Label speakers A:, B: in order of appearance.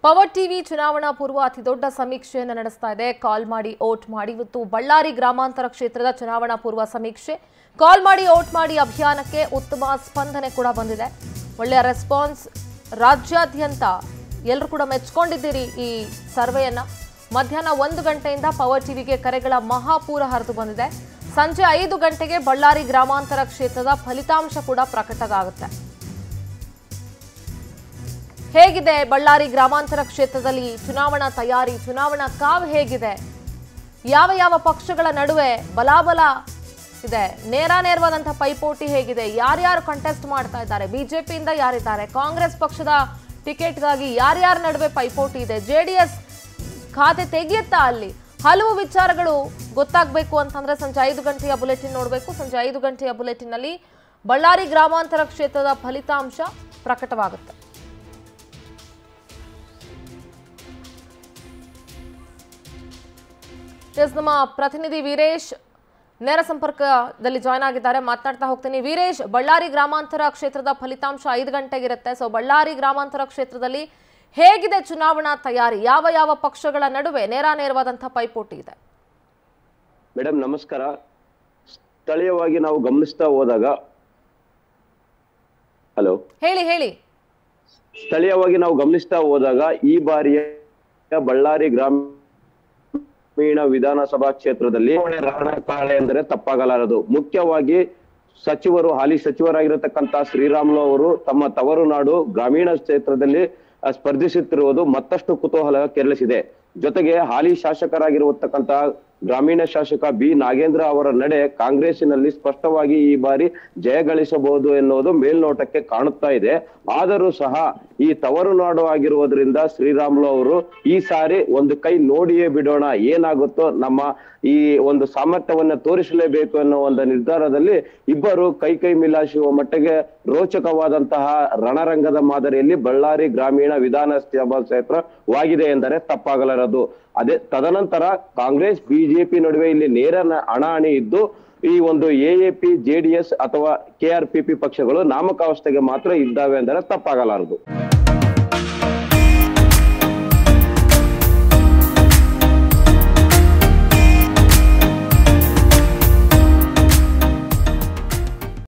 A: power TV ಚುನಾವಣಾ ಪೂರ್ವ ಅತಿ ದೊಡ್ಡ ಸಮೀಕ್ಷೆಯನ್ನು ನಡೆಸ್ತಾ ಇದೆ ಕಾಲ್ ಮಾಡಿ ಓಟ್ ಮಾಡಿ ಇವತ್ತು ಬಳ್ಳಾರಿ ಗ್ರಾಮಾಂತರ ಕ್ಷೇತ್ರದ ಚುನಾವಣಾ ಪೂರ್ವ ಸಮೀಕ್ಷೆ ಕಾಲ್ ಮಾಡಿ ಓಟ್ ಮಾಡಿ ಅಭಿಯಾನಕ್ಕೆ ಉತ್ತಮ ಸ್ಪಂದನೆ ಕೂಡ ಬಂದಿದೆ ಒಳ್ಳೆಯ ರೆಸ್ಪಾನ್ಸ್ ರಾಜ್ಯಾದ್ಯಂತ ಎಲ್ಲರೂ ಕೂಡ ಮೆಚ್ಕೊಂಡಿದ್ದೀರಿ ಈ ಸರ್ವೆಯನ್ನ ಮಧ್ಯಾಹ್ನ ಒಂದು ಗಂಟೆಯಿಂದ ಪವರ್ ಟಿವಿಗೆ ಕರೆಗಳ ಮಹಾಪೂರ ಹರಿದು ಬಂದಿದೆ ಸಂಜೆ ಐದು ಗಂಟೆಗೆ ಬಳ್ಳಾರಿ ಗ್ರಾಮಾಂತರ ಕ್ಷೇತ್ರದ ಫಲಿತಾಂಶ ಕೂಡ ಪ್ರಕಟ ಆಗುತ್ತೆ ಹೇಗಿದೆ ಬಳ್ಳಾರಿ ಗ್ರಾಮಾಂತರ ಕ್ಷೇತ್ರದಲ್ಲಿ ಚುನಾವಣಾ ತಯಾರಿ ಚುನಾವಣಾ ಕಾವು ಹೇಗಿದೆ ಯಾವ ಯಾವ ಪಕ್ಷಗಳ ನಡುವೆ ಬಲಾಬಲ ಇದೆ ನೇರ ನೇರವಾದಂತಹ ಪೈಪೋಟಿ ಹೇಗಿದೆ ಯಾರ್ಯಾರು ಕಂಟೆಸ್ಟ್ ಮಾಡ್ತಾ ಇದ್ದಾರೆ ಬಿಜೆಪಿಯಿಂದ ಯಾರಿದ್ದಾರೆ ಕಾಂಗ್ರೆಸ್ ಪಕ್ಷದ ಟಿಕೆಟ್ಗಾಗಿ ಯಾರ್ಯಾರ ನಡುವೆ ಪೈಪೋಟಿ ಇದೆ ಜೆಡಿಎಸ್ ಖಾತೆ ತೆಗೆಯುತ್ತಾ ಅಲ್ಲಿ ಹಲವು ವಿಚಾರಗಳು ಗೊತ್ತಾಗಬೇಕು ಅಂತಂದ್ರೆ ಸಂಜೆ ಐದು ಗಂಟೆಯ ಬುಲೆಟಿನ್ ನೋಡಬೇಕು ಸಂಜೆ ಐದು ಗಂಟೆಯ ಬುಲೆಟಿನ್ನಲ್ಲಿ ಬಳ್ಳಾರಿ ಗ್ರಾಮಾಂತರ ಕ್ಷೇತ್ರದ ಫಲಿತಾಂಶ ಪ್ರಕಟವಾಗುತ್ತೆ ಎಸ್ ನಮ್ಮ ಪ್ರತಿನಿಧಿ ವೀರೇಶ್ ನೇರ ಸಂಪರ್ಕದಲ್ಲಿ ಜಾಯ್ನ್ ಆಗಿದ್ದಾರೆ ಮಾತನಾಡ್ತಾ ಹೋಗ್ತೀನಿ ವೀರೇಶ್ ಬಳ್ಳಾರಿ ಗ್ರಾಮಾಂತರ ಕ್ಷೇತ್ರದ ಫಲಿತಾಂಶ ಐದು ಗಂಟೆಗಿರುತ್ತೆ ಸೊ ಬಳ್ಳಾರಿ ಗ್ರಾಮಾಂತರ ಕ್ಷೇತ್ರದಲ್ಲಿ ಹೇಗಿದೆ ಚುನಾವಣಾ ತಯಾರಿ ಯಾವ ಯಾವ ಪಕ್ಷಗಳ ನಡುವೆ ನೇರ ನೇರವಾದಂತಹ ಪೈಪೋಟಿ ಇದೆ
B: ಮೇಡಮ್ ನಮಸ್ಕಾರ ಸ್ಥಳೀಯವಾಗಿ ನಾವು ಗಮನಿಸ್ತಾ ಹೋದಾಗ ಹಲೋ
A: ಹೇಳಿ ಹೇಳಿ
B: ಸ್ಥಳೀಯವಾಗಿ ನಾವು ಗಮನಿಸ್ತಾ ಹೋದಾಗ ಈ ಬಾರಿಯ ಬಳ್ಳಾರಿ ಗ್ರಾಮೀಣ ವಿಧಾನಸಭಾ ಕ್ಷೇತ್ರದಲ್ಲಿ ರಣಕಾಳೆ ಎಂದರೆ ತಪ್ಪಾಗಲಾರದು ಮುಖ್ಯವಾಗಿ ಸಚಿವರು ಹಾಲಿ ಸಚಿವರಾಗಿರತಕ್ಕಂತ ಶ್ರೀರಾಮುಲು ಅವರು ತಮ್ಮ ತವರು ನಾಡು ಗ್ರಾಮೀಣ ಕ್ಷೇತ್ರದಲ್ಲಿ ಆ, ಸ್ಪರ್ಧಿಸುತ್ತಿರುವುದು ಮತ್ತಷ್ಟು ಕುತೂಹಲ ಕೆರಳಿಸಿದೆ ಜೊತೆಗೆ ಹಾಲಿ ಶಾಸಕರಾಗಿರತಕ್ಕಂತ ಗ್ರಾಮೀಣ ಶಾಸಕ ಬಿ ನಾಗೇಂದ್ರ ಅವರ ನಡೆ ಕಾಂಗ್ರೆಸ್ಸಿನಲ್ಲಿ ಸ್ಪಷ್ಟವಾಗಿ ಈ ಬಾರಿ ಜಯಗಳಿಸಬಹುದು ಎನ್ನುವುದು ಮೇಲ್ನೋಟಕ್ಕೆ ಕಾಣುತ್ತಾ ಇದೆ ಆದರೂ ಸಹ ಈ ತವರು ನಾಡು ಆಗಿರುವುದರಿಂದ ಶ್ರೀರಾಮುಲು ಅವರು ಈ ಸಾರಿ ಒಂದು ಕೈ ನೋಡಿಯೇ ಬಿಡೋಣ ಏನಾಗುತ್ತೋ ನಮ್ಮ ಈ ಒಂದು ಸಾಮರ್ಥ್ಯವನ್ನ ತೋರಿಸಲೇಬೇಕು ಅನ್ನೋ ಒಂದು ನಿರ್ಧಾರದಲ್ಲಿ ಇಬ್ಬರು ಕೈ ಕೈ ಮಿಲಾಯಿಸುವ ಮಟ್ಟಿಗೆ ರೋಚಕವಾದಂತಹ ರಣರಂಗದ ಮಾದರಿಯಲ್ಲಿ ಬಳ್ಳಾರಿ ಗ್ರಾಮೀಣ ವಿಧಾನಸಭಾ ಕ್ಷೇತ್ರವಾಗಿದೆ ಎಂದರೆ ತಪ್ಪಾಗಲಾರದು ಅದೇ ತದನಂತರ ಕಾಂಗ್ರೆಸ್ ಬಿಜೆಪಿ ನಡುವೆ ಇಲ್ಲಿ ನೇರ ನ- ಹಣಾಹಣಿ ಇದ್ದು ಈ ಒಂದು ಎಎಪಿ ಜೆಡಿಎಸ್ ಅಥವಾ ಕೆಆರ್ಪಿಪಿ ಪಕ್ಷಗಳು ನಾಮಕಾವಸ್ಥೆಗೆ ಮಾತ್ರ ಇದ್ದಾವೆ ಎಂದರೆ ತಪ್ಪಾಗಲಾರದು